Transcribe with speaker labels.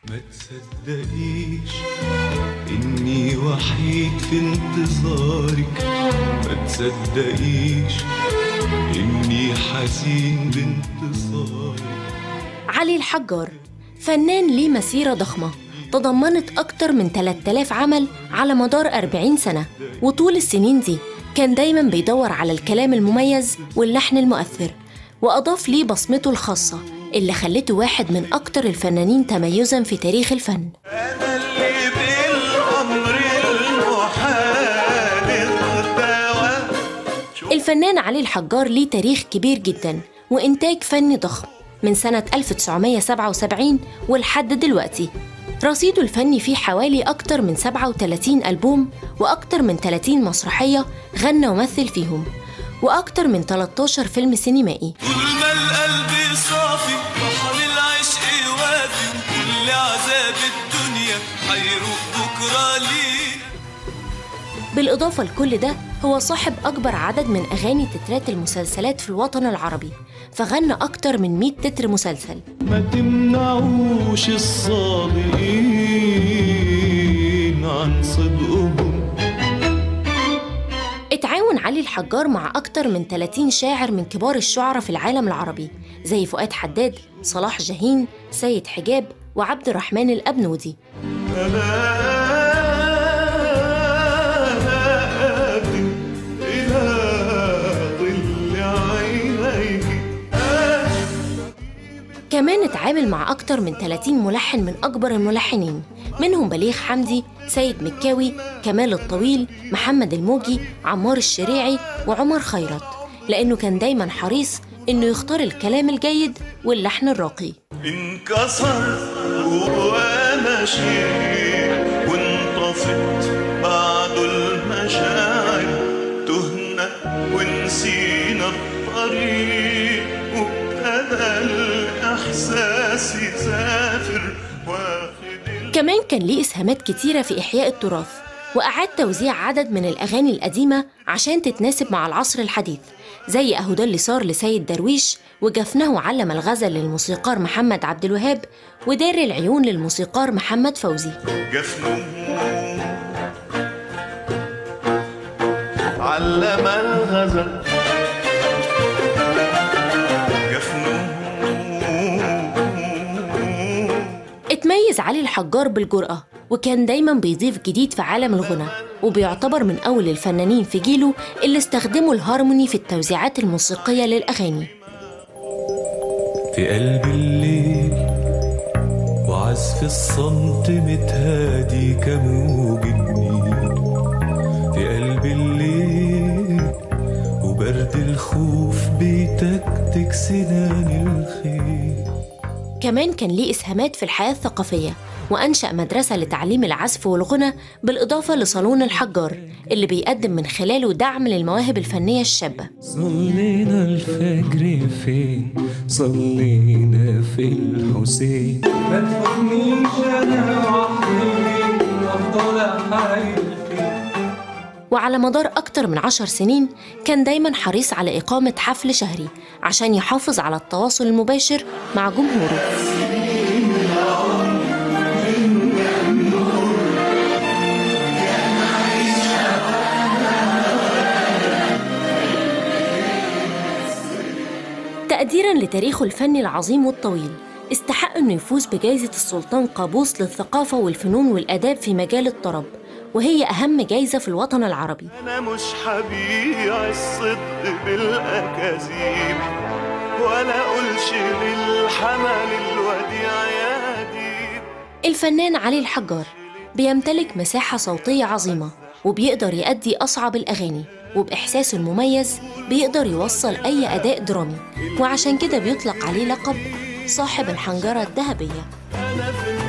Speaker 1: ما تصدقيش إني وحيد في انتظارك ما تصدقيش إني حزين بانتصارك
Speaker 2: علي الحجار فنان ليه مسيرة ضخمة تضمنت أكتر من 3000 عمل على مدار 40 سنة وطول السنين دي كان دايما بيدور على الكلام المميز واللحن المؤثر وأضاف ليه بصمته الخاصة اللي خلته واحد من أكتر الفنانين تميزا في تاريخ الفن
Speaker 1: أنا اللي بالأمر المحال اغتوى
Speaker 2: الفنان علي الحجار ليه تاريخ كبير جدا وإنتاج فني ضخم من سنة 1977 ولحد دلوقتي رصيده الفني فيه حوالي أكتر من 37 ألبوم وأكتر من 30 مسرحية غنى ومثل فيهم وأكتر من 13 فيلم سينمائي
Speaker 1: طول ما القلب صافي بحر العشق وافي كل عذاب الدنيا حيروق بكرة لينا
Speaker 2: بالإضافة لكل ده هو صاحب أكبر عدد من أغاني تترات المسلسلات في الوطن العربي فغنى أكتر من 100 تتر مسلسل
Speaker 1: ما تمنعوش الصادقين عن صدقهم
Speaker 2: اتعاون علي الحجار مع أكتر من 30 شاعر من كبار الشعراء في العالم العربي زي فؤاد حداد، صلاح جاهين، سيد حجاب وعبد الرحمن الأبنودي
Speaker 1: أنادي إلى ظل عينيك
Speaker 2: كمان اتعامل مع أكتر من 30 ملحن من أكبر الملحنين منهم بليغ حمدي، سيد مكاوي، كمال الطويل، محمد الموجي، عمار الشريعي وعمر خيرت لأنه كان دايما حريص إنه يختار الكلام الجيد واللحن الراقي
Speaker 1: انكسر جوانا شيء وانطفت بعد المشاعر تهنا ونسينا الطريق وابتدى الإحساس يسافر واخد ال-
Speaker 2: كمان كان ليه إسهامات كتيرة في إحياء التراث وأعاد توزيع عدد من الأغاني القديمة عشان تتناسب مع العصر الحديث زي أهو ده اللي صار لسيد درويش وجفنه علم الغزل للموسيقار محمد عبد الوهاب ودار العيون للموسيقار محمد فوزي
Speaker 1: جفنه علم الغزل جفنه
Speaker 2: اتميز علي الحجار بالجرأة وكان دايما بيضيف جديد في عالم الغنى وبيعتبر من أول الفنانين في جيله اللي استخدموا الهارموني في التوزيعات الموسيقية للأغاني
Speaker 3: في قلب الليل وعزف الصمت متهادي كموج النيل في قلب الليل وبرد الخوف بيتكتك سنان الخيل
Speaker 2: كمان كان ليه إسهامات في الحياة الثقافية وأنشأ مدرسة لتعليم العزف والغنى بالإضافة لصالون الحجار اللي بيقدم من خلاله دعم للمواهب الفنية الشابة
Speaker 3: صلينا الفجر فين صلينا في الحسين ما تفوتنيش انا وحدي افضل احايل
Speaker 2: وعلى مدار أكتر من عشر سنين كان دايما حريص على إقامة حفل شهري عشان يحافظ على التواصل المباشر مع جمهوره تقديرا لتاريخه الفني العظيم والطويل استحق انه يفوز بجائزة السلطان قابوس للثقافة والفنون والآداب في مجال الطرب وهي أهم جائزة في الوطن العربي
Speaker 1: أنا مش هبيع الصدق بالأكاذيب ولا أقولش للحمل الوديع يا ديب
Speaker 2: الفنان علي الحجار بيمتلك مساحة صوتية عظيمة وبيقدر يأدي أصعب الأغاني وبإحساسه المميز بيقدر يوصل أي أداء درامي وعشان كده بيطلق عليه لقب صاحب الحنجرة الذهبية
Speaker 1: أنا في